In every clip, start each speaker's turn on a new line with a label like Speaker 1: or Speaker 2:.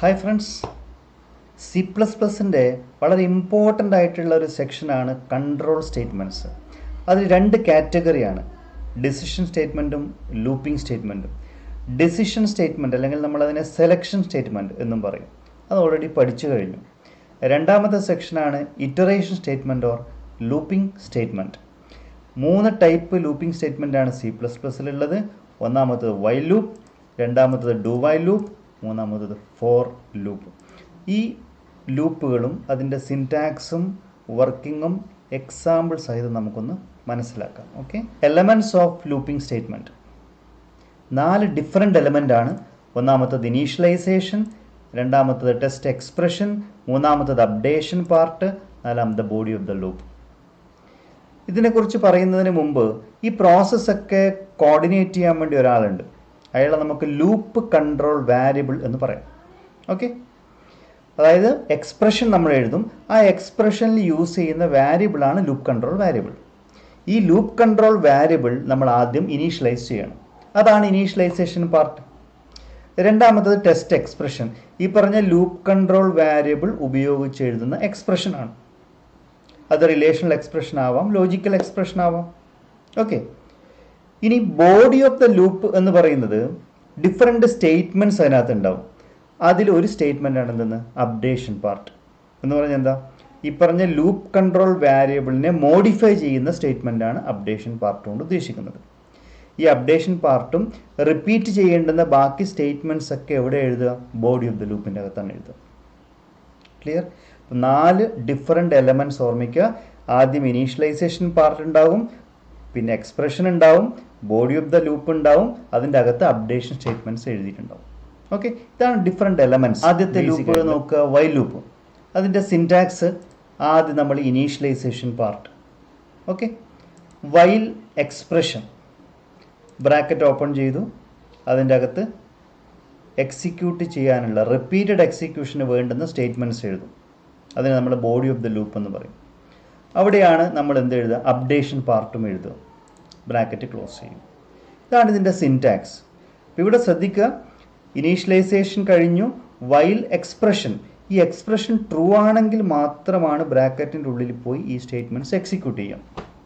Speaker 1: hi friends C plus പ്ലസിൻ്റെ വളരെ important ആയിട്ടുള്ള ഒരു സെക്ഷനാണ് കൺട്രോൾ സ്റ്റേറ്റ്മെൻറ്റ്സ് അതിൽ രണ്ട് കാറ്റഗറിയാണ് ഡിസിഷൻ സ്റ്റേറ്റ്മെൻറ്റും ലൂപ്പിംഗ് സ്റ്റേറ്റ്മെൻറ്റും ഡിസിഷൻ സ്റ്റേറ്റ്മെൻറ്റ് അല്ലെങ്കിൽ നമ്മളതിനെ സെലക്ഷൻ സ്റ്റേറ്റ്മെൻറ്റ് എന്നും പറയും അത് ഓൾറെഡി പഠിച്ചു കഴിഞ്ഞു രണ്ടാമത്തെ സെക്ഷനാണ് iteration statement or looping statement മൂന്ന് ടൈപ്പ് ലൂപ്പിംഗ് സ്റ്റേറ്റ്മെൻ്റ് ആണ് സി പ്ലസ് പ്ലസ്സിലുള്ളത് ഒന്നാമത്തത് വൈൽ ലൂപ്പ് രണ്ടാമത്തത് ഡു വൈൽ ലൂപ്പ് മൂന്നാമത്തത് ഫോർ ലൂപ്പ് ഈ ലൂപ്പുകളും അതിൻ്റെ സിൻറ്റാക്സും വർക്കിങ്ങും എക്സാമ്പിൾ സഹിതം നമുക്കൊന്ന് മനസ്സിലാക്കാം okay elements of looping statement നാല് ഡിഫറെൻ്റ് എലമെൻ്റ് ആണ് ഒന്നാമത്തത് ഇനീഷ്യലൈസേഷൻ രണ്ടാമത്തത് ടെസ്റ്റ് എക്സ്പ്രഷൻ മൂന്നാമത്തത് അപ്ഡേഷൻ പാർട്ട് നാലാമത്തെ ബോഡി ഓഫ് ദ ലൂപ്പ് ഇതിനെക്കുറിച്ച് പറയുന്നതിന് മുമ്പ് ഈ പ്രോസസ്സൊക്കെ കോർഡിനേറ്റ് ചെയ്യാൻ വേണ്ടി ഒരാളുണ്ട് അയാളെ നമുക്ക് ലൂപ്പ് കൺട്രോൾ വാരിയബിൾ എന്ന് പറയാം ഓക്കെ അതായത് എക്സ്പ്രഷൻ നമ്മൾ എഴുതും ആ എക്സ്പ്രഷനിൽ യൂസ് ചെയ്യുന്ന വാരിയബിളാണ് ലൂപ്പ് കൺട്രോൾ വാരിയബിൾ ഈ ലൂപ്പ് കൺട്രോൾ വാരിയബിൾ നമ്മൾ ആദ്യം ഇനീഷ്യലൈസ് ചെയ്യണം അതാണ് ഇനീഷ്യലൈസേഷൻ പാർട്ട് രണ്ടാമത്തത് ടെസ്റ്റ് എക്സ്പ്രഷൻ ഈ പറഞ്ഞ ലൂപ്പ് കൺട്രോൾ വാരിയബിൾ ഉപയോഗിച്ച് എഴുതുന്ന എക്സ്പ്രഷൻ ആണ് അത് റിലേഷണൽ എക്സ്പ്രഷൻ ആവാം ലോജിക്കൽ എക്സ്പ്രഷൻ ആവാം ഓക്കെ ഇനി ബോഡി ഓഫ് ദ ലൂപ്പ് എന്ന് പറയുന്നത് ഡിഫറെൻ്റ് സ്റ്റേറ്റ്മെൻറ്റ്സ് അതിനകത്ത് ഉണ്ടാവും അതിൽ ഒരു സ്റ്റേറ്റ്മെൻ്റ് ആണ് എന്തെന്ന് അപ്ഡേഷൻ പാർട്ട് എന്ന് പറഞ്ഞാൽ എന്താ ഈ പറഞ്ഞ ലൂപ്പ് കൺട്രോൾ വാരിയബിളിനെ മോഡിഫൈ ചെയ്യുന്ന സ്റ്റേറ്റ്മെൻ്റ് ആണ് അപ്ഡേഷൻ പാർട്ട് കൊണ്ട് ഉദ്ദേശിക്കുന്നത് ഈ അപ്ഡേഷൻ പാർട്ടും റിപ്പീറ്റ് ചെയ്യേണ്ടുന്ന ബാക്കി സ്റ്റേറ്റ്മെൻറ്റ്സ് ഒക്കെ എവിടെ എഴുതുക ബോഡി ഓഫ് ദ ലൂപ്പിൻ്റെ അകത്താണ് എഴുതുക ക്ലിയർ നാല് ഡിഫറെൻ്റ് എലമെൻറ്റ്സ് ഓർമ്മിക്കുക ആദ്യം ഇനീഷ്യലൈസേഷൻ പാർട്ട് ഉണ്ടാവും പിന്നെ എക്സ്പ്രഷൻ ഉണ്ടാവും ബോഡി ഓഫ് ദ ലൂപ്പ് ഉണ്ടാവും അതിൻ്റെ അകത്ത് അപ്ഡേഷൻ സ്റ്റേറ്റ്മെൻറ്റ്സ് എഴുതിയിട്ടുണ്ടാവും ഓക്കെ ഇതാണ് ഡിഫറെൻ്റ് എലമെൻറ്റ്സ് ആദ്യത്തെ ലൂപ്പ് നോക്കുക വൈ ലൂപ്പ് അതിൻ്റെ സിൻറ്റാക്സ് ആദ്യം നമ്മൾ initialization part okay while expression bracket open ചെയ്തു അതിൻ്റെ അകത്ത് എക്സിക്യൂട്ട് ചെയ്യാനുള്ള റിപ്പീറ്റഡ് എക്സിക്യൂഷന് വേണ്ടുന്ന സ്റ്റേറ്റ്മെൻറ്റ്സ് എഴുതും അതിന് നമ്മൾ ബോഡി ഓഫ് ദ ലൂപ്പ് എന്ന് പറയും അവിടെയാണ് നമ്മൾ എന്ത് എഴുതുക അപ്ഡേഷൻ പാർട്ടും എഴുതുക ബ്രാക്കറ്റ് ക്ലോസ് ചെയ്യും ഇതാണ് ഇതിൻ്റെ സിൻറ്റാക്സ് ഇവിടെ ശ്രദ്ധിക്കുക ഇനീഷ്യലൈസേഷൻ കഴിഞ്ഞു വൈൽ എക്സ്പ്രഷൻ ഈ എക്സ്പ്രഷൻ ട്രൂ ആണെങ്കിൽ മാത്രമാണ് ബ്രാക്കറ്റിൻ്റെ ഉള്ളിൽ പോയി ഈ സ്റ്റേറ്റ്മെൻറ്റ്സ് എക്സിക്യൂട്ട് ചെയ്യാം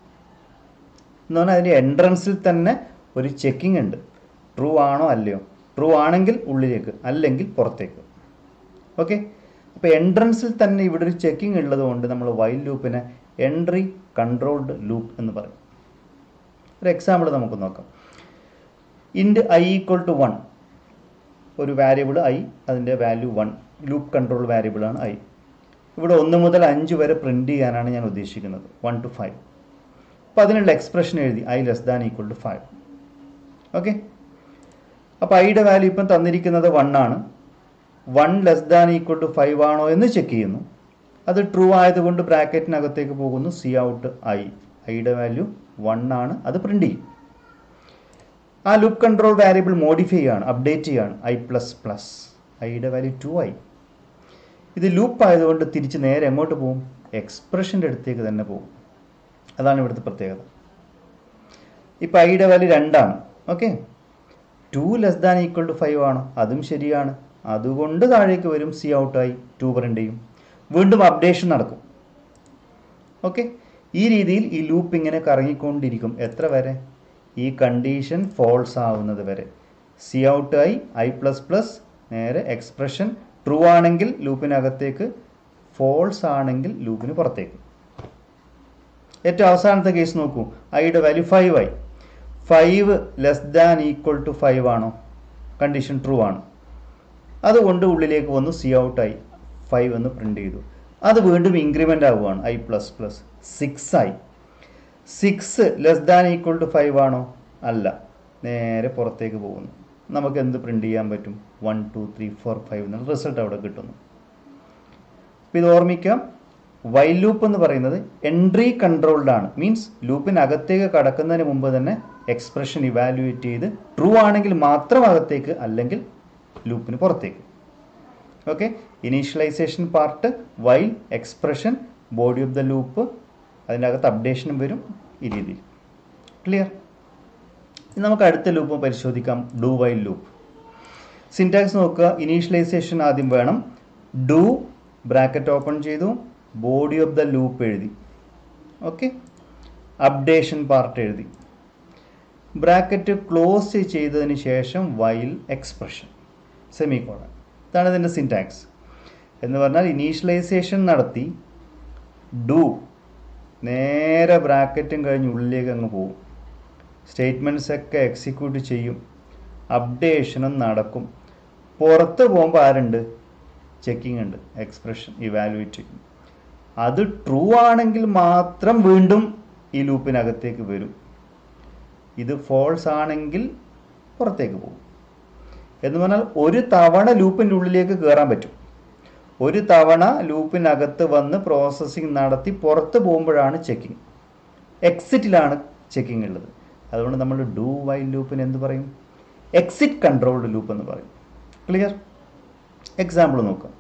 Speaker 1: എന്ന് പറഞ്ഞാൽ അതിൻ്റെ എൻട്രൻസിൽ തന്നെ ഒരു ചെക്കിംഗ് ഉണ്ട് ട്രൂ ആണോ അല്ലയോ ട്രൂ ആണെങ്കിൽ ഉള്ളിലേക്ക് അല്ലെങ്കിൽ പുറത്തേക്ക് ഓക്കെ അപ്പോൾ എൻട്രൻസിൽ തന്നെ ഇവിടെ ഒരു ചെക്കിംഗ് ഉള്ളത് കൊണ്ട് നമ്മൾ വൈൽ ലൂപ്പിനെ എൻട്രി കൺട്രോൾഡ് ലൂപ്പ് എന്ന് പറയും ഒരു എക്സാമ്പിൾ നമുക്ക് നോക്കാം int I equal to one ഒരു വാരിയബിൾ ഐ അതിൻ്റെ വാല്യൂ വൺ ലൂപ്പ് കൺട്രോൾ വാരിയബിളാണ് ഐ ഇവിടെ ഒന്ന് മുതൽ അഞ്ച് വരെ പ്രിൻറ്റ് ചെയ്യാനാണ് ഞാൻ ഉദ്ദേശിക്കുന്നത് വൺ ടു ഫൈവ് അപ്പോൾ അതിനുള്ള എക്സ്പ്രഷൻ എഴുതി I less than equal to five okay അപ്പോൾ ഐയുടെ വാല്യൂ ഇപ്പം തന്നിരിക്കുന്നത് വൺ ആണ് one less than equal to five ആണോ എന്ന് ചെക്ക് ചെയ്യുന്നു അത് ട്രൂ ആയതുകൊണ്ട് ബ്രാക്കറ്റിനകത്തേക്ക് പോകുന്നു സി ഔട്ട് ഐ ഐയുടെ വാല്യൂ വൺ ആണ് അത് പ്രിൻ്റ് ചെയ്യും ആ ലൂപ്പ് കൺട്രോൾ വാരിയബിൾ മോഡിഫൈ ചെയ്യാണ് അപ്ഡേറ്റ് ചെയ്യാണ് ഐ പ്ലസ് പ്ലസ് ഐയുടെ വാല്യൂ ടു ഐ ഇത് ലൂപ്പ് ആയതുകൊണ്ട് തിരിച്ച് നേരെ എങ്ങോട്ട് പോകും എക്സ്പ്രഷൻ്റെ അടുത്തേക്ക് തന്നെ പോകും അതാണ് ഇവിടുത്തെ പ്രത്യേകത ഇപ്പോൾ ഐയുടെ വാല്യൂ രണ്ടാണ് okay two less than equal to five ആണ് അതും ശരിയാണ് അതുകൊണ്ട് താഴേക്ക് വരും സി ഔട്ടായി ടു പ്രിൻ്റ് ചെയ്യും വീണ്ടും അപ്ഡേഷൻ നടക്കും ഓക്കെ ഈ രീതിയിൽ ഈ ലൂപ്പ് ഇങ്ങനെ കറങ്ങിക്കൊണ്ടിരിക്കും എത്ര വരെ ഈ കണ്ടീഷൻ ഫോൾസ് ആവുന്നത് വരെ C out I I plus plus നേരെ എക്സ്പ്രഷൻ ട്രൂ ആണെങ്കിൽ ലൂപ്പിനകത്തേക്ക് ഫോൾസ് ആണെങ്കിൽ ലൂപ്പിന് പുറത്തേക്ക് ഏറ്റവും അവസാനത്തെ കേസ് നോക്കൂ ഐയുടെ വാല്യൂ ഫൈവ് ആയി five less than equal to five ആണോ കണ്ടീഷൻ ട്രൂ ആണ് അതുകൊണ്ട് ഉള്ളിലേക്ക് വന്നു സി ഔട്ട് ആയി ഫൈവ് എന്ന് പ്രിൻ്റ് ചെയ്തു അത് വീണ്ടും ഇൻക്രിമെൻ്റ് ആവുകയാണ് ഐ പ്ലസ് പ്ലസ് സിക്സ് ആയി six less than equal to five ആണോ അല്ല നേരെ പുറത്തേക്ക് പോകുന്നു നമുക്ക് എന്ത് പ്രിൻ്റ് ചെയ്യാൻ പറ്റും one two three four five എന്നുള്ള റിസൾട്ട് അവിടെ കിട്ടുന്നു അപ്പോൾ ഇത് ഓർമ്മിക്കാം വൈൽ ലൂപ്പ് എന്ന് പറയുന്നത് എൻട്രി കൺട്രോൾഡ് ആണ് മീൻസ് ലൂപ്പിനകത്തേക്ക് കടക്കുന്നതിന് മുമ്പ് തന്നെ എക്സ്പ്രഷൻ ഇവാലുവേറ്റ് ചെയ്ത് ട്രൂ ആണെങ്കിൽ മാത്രം അകത്തേക്ക് അല്ലെങ്കിൽ ലൂപ്പിന് പുറത്തേക്ക് okay initialization part while expression body of the loop അതിൻ്റെ അകത്ത് അപ്ഡേഷനും വരും ഈ രീതിയിൽ ക്ലിയർ നമുക്ക് അടുത്ത ലൂപ്പ് പരിശോധിക്കാം ഡു വൈൽ ലൂപ്പ് സിൻടാക്സ് നോക്കുക ഇനീഷ്യലൈസേഷൻ ആദ്യം വേണം ഡു ബ്രാക്കറ്റ് ഓപ്പൺ ചെയ്തു ബോഡി ഓഫ് ദ ലൂപ്പ് എഴുതി ഓക്കെ അപ്ഡേഷൻ പാർട്ട് എഴുതി ബ്രാക്കറ്റ് ക്ലോസ് ചെയ്തതിന് ശേഷം വൈൽ എക്സ്പ്രഷൻ സെമി കോളൻ ഇതാണ് ഇതിൻ്റെ സിൻടാക്സ് എന്ന് പറഞ്ഞാൽ ഇനീഷ്യലൈസേഷൻ നടത്തി ഡു നേരെ ബ്രാക്കറ്റും കഴിഞ്ഞ് ഉള്ളിലേക്ക് അങ്ങ് പോകും സ്റ്റേറ്റ്മെൻറ്റ്സ് ഒക്കെ എക്സിക്യൂട്ട് ചെയ്യും അപ്ഡേഷനും നടക്കും പുറത്ത് പോകുമ്പോൾ ആരുണ്ട് ചെക്കിംഗ് ഉണ്ട് എക്സ്പ്രഷൻ ഇവാലുവേറ്റ് ചെയ്യും അത് ട്രൂ ആണെങ്കിൽ മാത്രം വീണ്ടും ഈ ലൂപ്പിനകത്തേക്ക് വരും ഇത് ഫോൾസ് ആണെങ്കിൽ പുറത്തേക്ക് പോകും എന്ന് പറഞ്ഞാൽ ഒരു തവണ ലൂപ്പിൻ്റെ ഉള്ളിലേക്ക് കയറാൻ പറ്റും ഒരു തവണ ലൂപ്പിനകത്ത് വന്ന് പ്രോസസ്സിംഗ് നടത്തി പുറത്ത് പോകുമ്പോഴാണ് ചെക്കിംഗ് എക്സിറ്റിലാണ് ചെക്കിംഗ് ഉള്ളത് അതുകൊണ്ട് നമ്മൾ ഡു വൈൽ ലൂപ്പിന് എന്ത് പറയും എക്സിറ്റ് കൺട്രോൾഡ് ലൂപ്പ് എന്ന് പറയും ക്ലിയർ എക്സാമ്പിൾ നോക്കാം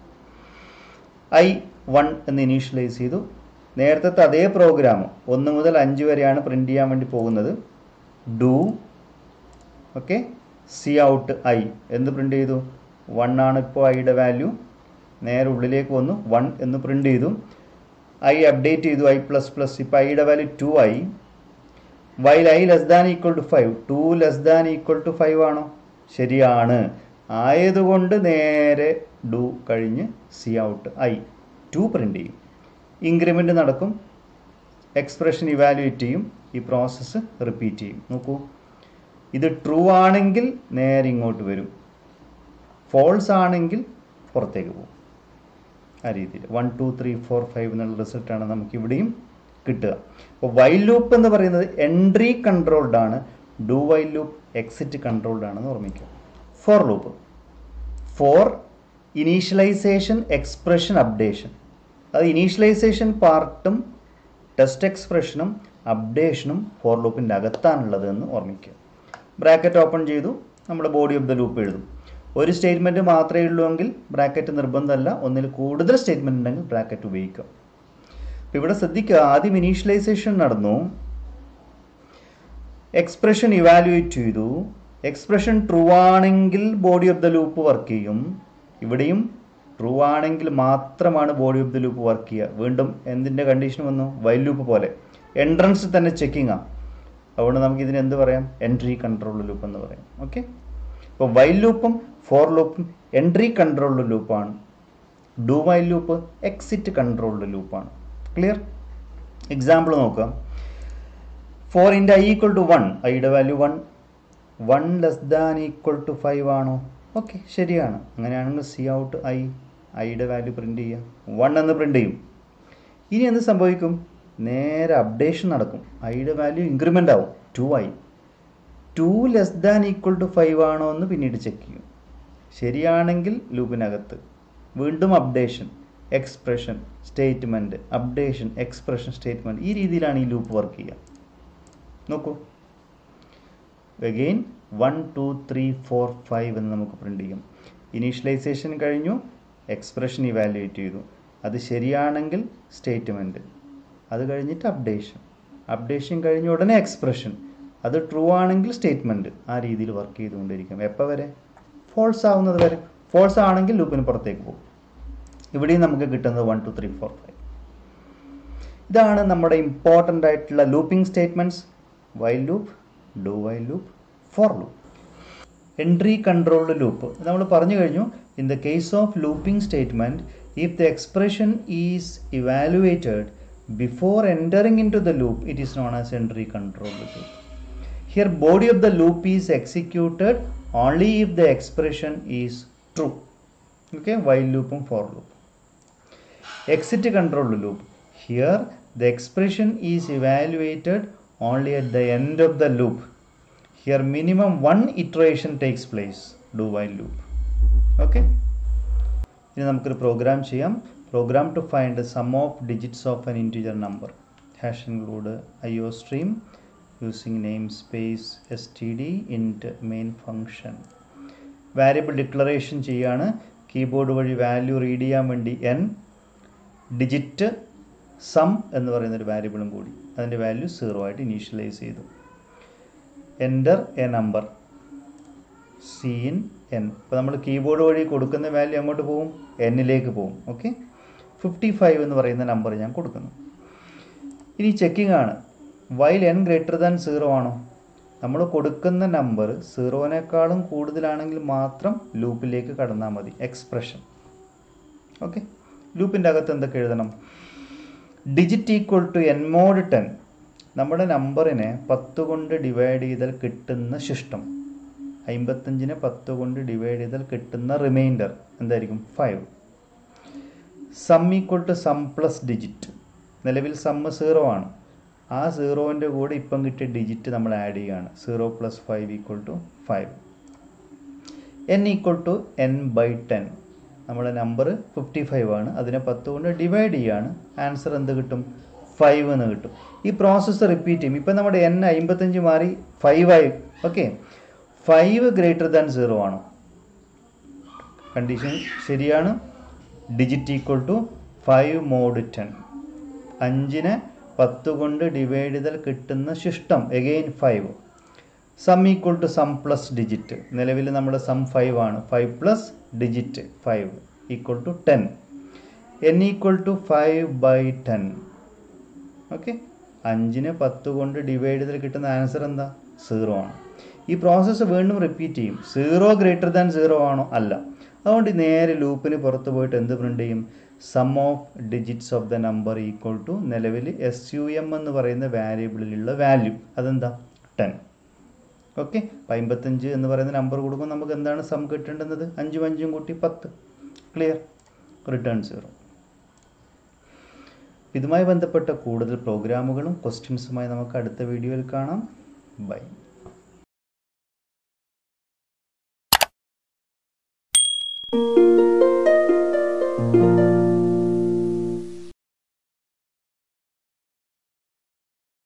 Speaker 1: ഐ വൺ എന്ന് ഇനീഷ്യലൈസ് ചെയ്തു നേരത്തെ അതേ പ്രോഗ്രാം ഒന്ന് മുതൽ അഞ്ച് വരെയാണ് പ്രിൻ്റ് ചെയ്യാൻ വേണ്ടി പോകുന്നത് do okay C out I എന്ത് പ്രിൻ്റ് ചെയ്തു വൺ ആണ് ഇപ്പോൾ ഐയുടെ വാല്യൂ നേരെ ഉള്ളിലേക്ക് വന്നു വൺ എന്ന് പ്രിൻ്റ് ചെയ്തു ഐ അപ്ഡേറ്റ് ചെയ്തു ഐ പ്ലസ് പ്ലസ് ഇപ്പോൾ ഐയുടെ value two I while I less than equal to five two less than equal to five ആണോ ശരിയാണ് ആയതുകൊണ്ട് നേരെ ഡു കഴിഞ്ഞ് C out I two print ചെയ്യും ഇൻക്രിമെൻ്റ് നടക്കും എക്സ്പ്രഷൻ ഇവാലുവേറ്റ് ചെയ്യും ഈ പ്രോസസ്സ് റിപ്പീറ്റ് ചെയ്യും നോക്കൂ ഇത് ട്രൂ ആണെങ്കിൽ നേരെ ഇങ്ങോട്ട് വരും ഫോൾസ് ആണെങ്കിൽ പുറത്തേക്ക് പോകും ആ രീതിയിൽ one two three four five എന്നുള്ള റിസൾട്ടാണ് നമുക്ക് ഇവിടെയും കിട്ടുക അപ്പോൾ വൈൽ ലൂപ്പ് എന്ന് പറയുന്നത് എൻട്രി കൺട്രോൾഡ് ആണ് do while loop exit controlled ആണെന്ന് ഓർമ്മിക്കുക for loop for initialization expression updation അത് ഇനീഷ്യലൈസേഷൻ പാർട്ടും ടെസ്റ്റ് എക്സ്പ്രഷനും അപ്ഡേഷനും ഫോർ ലൂപ്പിൻ്റെ അകത്താണുള്ളത് എന്ന് ഓർമ്മിക്കുക ബ്രാക്കറ്റ് ഓപ്പൺ ചെയ്തു നമ്മൾ ബോഡി ഓഫ് ദ ലൂപ്പ് എഴുതും ഒരു സ്റ്റേറ്റ്മെൻറ്റ് മാത്രമേ ഉള്ളൂ എങ്കിൽ ബ്രാക്കറ്റ് നിർബന്ധമല്ല ഒന്നിൽ കൂടുതൽ സ്റ്റേറ്റ്മെൻറ്റ് ഉണ്ടെങ്കിൽ ബ്രാക്കറ്റ് ഉപയോഗിക്കാം അപ്പോൾ ഇവിടെ ശ്രദ്ധിക്കുക ആദ്യം ഇനീഷ്യലൈസേഷൻ നടന്നു എക്സ്പ്രഷൻ ഇവാലുവേറ്റ് ചെയ്തു എക്സ്പ്രഷൻ ട്രൂ ആണെങ്കിൽ body of the loop work ചെയ്യും ഇവിടെയും ട്രൂ ആണെങ്കിൽ മാത്രമാണ് body of the loop work ചെയ്യുക വീണ്ടും എന്തിൻ്റെ കണ്ടീഷൻ വന്നു വൈൽ ലൂപ്പ് പോലെ എൻട്രൻസ് തന്നെ ചെക്കിംഗ് ആണ് അതുകൊണ്ട് നമുക്ക് ഇതിന് എന്ത് പറയാം എൻട്രി കൺട്രോൾ ലൂപ്പ് എന്ന് പറയാം ഓക്കെ ഇപ്പോൾ വൈൽ ലൂപ്പും ഫോർ ലൂപ്പും എൻട്രി കൺട്രോൾഡ് ലൂപ്പാണ് do while loop exit controlled ലൂപ്പാണ് ക്ലിയർ എക്സാമ്പിൾ നോക്കാം for int I equal to one ഐയുടെ value one one less than equal to five ആണോ ഓക്കെ ശരിയാണ് അങ്ങനെയാണെങ്കിൽ സി ഔട്ട് ഐ ഐയുടെ വാല്യൂ പ്രിൻ്റ് ചെയ്യുക വൺ എന്ന് പ്രിൻ്റ് ചെയ്യും ഇനി എന്ത് സംഭവിക്കും നേരെ അപ്ഡേഷൻ നടക്കും ഐയുടെ വാല്യൂ ഇൻക്രിമെൻ്റ് ആവും two I two less than equal to five ആണോ എന്ന് പിന്നീട് ചെക്ക് ചെയ്യും ശരിയാണെങ്കിൽ ലൂപ്പിനകത്ത് വീണ്ടും updation expression statement updation expression statement ഈ രീതിയിലാണ് ഈ ലൂപ്പ് വർക്ക് ചെയ്യുക നോക്കൂ again one two three four five എന്ന് നമുക്ക് പ്രിൻ്റ് ചെയ്യും ഇനീഷ്യലൈസേഷൻ കഴിഞ്ഞു എക്സ്പ്രഷൻ ഇവാലുവേറ്റ് ചെയ്തു അത് ശരിയാണെങ്കിൽ സ്റ്റേറ്റ്മെൻറ്റ് അത് കഴിഞ്ഞിട്ട് അപ്ഡേഷൻ അപ്ഡേഷൻ കഴിഞ്ഞ ഉടനെ എക്സ്പ്രഷൻ അത് ട്രൂ ആണെങ്കിൽ സ്റ്റേറ്റ്മെൻറ്റ് ആ രീതിയിൽ വർക്ക് ചെയ്തുകൊണ്ടിരിക്കും എപ്പോൾ വരെ ഫോൾസ് ആവുന്നത് വരെ ഫോൾസ് ആണെങ്കിൽ ലൂപ്പിന് പുറത്തേക്ക് പോകും ഇവിടെയും നമുക്ക് കിട്ടുന്നത് one two three four five ഇതാണ് നമ്മുടെ ഇമ്പോർട്ടൻ്റ് ആയിട്ടുള്ള looping statements while loop do while loop for loop entry controlled loop നമ്മൾ പറഞ്ഞു കഴിഞ്ഞു in the case of looping statement if the expression is evaluated before entering into the loop it is known as entry controlled loop here body of the loop is executed only if the expression is true okay while ലൂപ്പും for ലൂപ്പും exit control loop here the expression is evaluated only at the end of the loop here minimum one iteration takes place do while loop okay ഇനി നമുക്കൊരു program ചെയ്യാം program to find sum of digits of an integer number hash include I O stream using namespace S T D int main function variable declaration ചെയ്യാണ് keyboard വഴി value read ചെയ്യാൻ വേണ്ടി N digit some എന്ന് പറയുന്ന ഒരു വാരിയബിളും കൂടി അതിൻ്റെ വാല്യൂ സീറോ ആയിട്ട് ഇനീഷ്യലൈസ് ചെയ്തു enter a number C in N അപ്പോൾ നമ്മൾ കീബോർഡ് വഴി കൊടുക്കുന്ന വാല്യൂ അങ്ങോട്ട് പോകും എന്നിലേക്ക് പോകും ഓക്കെ ഫിഫ്റ്റി ഫൈവ് എന്ന് പറയുന്ന നമ്പർ ഞാൻ കൊടുക്കുന്നു ഇനി ചെക്കിംഗ് ആണ് while N greater than zero ആണോ നമ്മൾ കൊടുക്കുന്ന നമ്പർ സീറോനേക്കാളും കൂടുതലാണെങ്കിൽ മാത്രം ലൂപ്പിലേക്ക് കടന്നാൽ മതി എക്സ്പ്രഷൻ ഓക്കെ ലൂപ്പിൻ്റെ അകത്ത് എന്തൊക്കെ എഴുതണം digit equal to N mod ten നമ്മുടെ നമ്പറിനെ പത്ത് കൊണ്ട് ഡിവൈഡ് ചെയ്താൽ കിട്ടുന്ന ശിഷ്ടം അമ്പത്തഞ്ചിനെ പത്ത് കൊണ്ട് ഡിവൈഡ് ചെയ്താൽ കിട്ടുന്ന റിമൈൻഡർ എന്തായിരിക്കും five sum equal to sum plus digit നിലവിൽ സമ്മ് സീറോ ആണ് ആ സീറോൻ്റെ കൂടെ ഇപ്പം കിട്ടിയ ഡിജിറ്റ് നമ്മൾ ആഡ് ചെയ്യുകയാണ് zero plus five equal to five N equal to N by ten നമ്മുടെ നമ്പർ ഫിഫ്റ്റി ഫൈവ് ആണ് അതിനെ പത്ത് കൊണ്ട് ഡിവൈഡ് ചെയ്യുകയാണ് ആൻസർ എന്ത് കിട്ടും ഫൈവ് എന്ന് കിട്ടും ഈ പ്രോസസ്സ് റിപ്പീറ്റ് ചെയ്യും ഇപ്പം നമ്മുടെ എൻ അമ്പത്തഞ്ച് മാറി ഫൈവ് ആയി okay five greater than zero ആണോ കണ്ടീഷൻ ശരിയാണ് digit equal to five mod ten അഞ്ചിനെ പത്ത് കൊണ്ട് ഡിവൈഡ് ചെയ്താൽ കിട്ടുന്ന ശിഷ്ടം again five sum equal to sum plus digit നിലവിൽ നമ്മുടെ സം ഫൈവ് ആണ് five plus digit five equal to ten N equal to five by ten okay അഞ്ചിനെ പത്ത് കൊണ്ട് ഡിവൈഡ് ചെയ്താൽ കിട്ടുന്ന ആൻസർ എന്താ സീറോ ആണ് ഈ പ്രോസസ്സ് വീണ്ടും റിപ്പീറ്റ് ചെയ്യും സീറോ ഗ്രേറ്റർ ദാൻ സീറോ ആണോ അല്ല അതുകൊണ്ട് നേരെ ലൂപ്പിന് പുറത്ത് പോയിട്ട് എന്ത് പ്രിൻ്റ് ചെയ്യും sum of digits of the number equal to നിലവിൽ എസ് യു എം എന്ന് പറയുന്ന വാരിയബിളിലുള്ള വാല്യൂ അതെന്താ ടെൻ ഓക്കെ അമ്പത്തഞ്ച് എന്ന് പറയുന്ന നമ്പർ കൊടുക്കുമ്പോൾ നമുക്ക് എന്താണ് സം കിട്ടേണ്ടുന്നത് അഞ്ചും അഞ്ചും കൂട്ടി പത്ത് ക്ലിയർ റിട്ടേൺ സീറോ ഇതുമായി ബന്ധപ്പെട്ട കൂടുതൽ പ്രോഗ്രാമുകളും ക്വസ്റ്റ്യൻസുമായി നമുക്ക് അടുത്ത വീഡിയോയിൽ കാണാം ബൈ
Speaker 2: thank you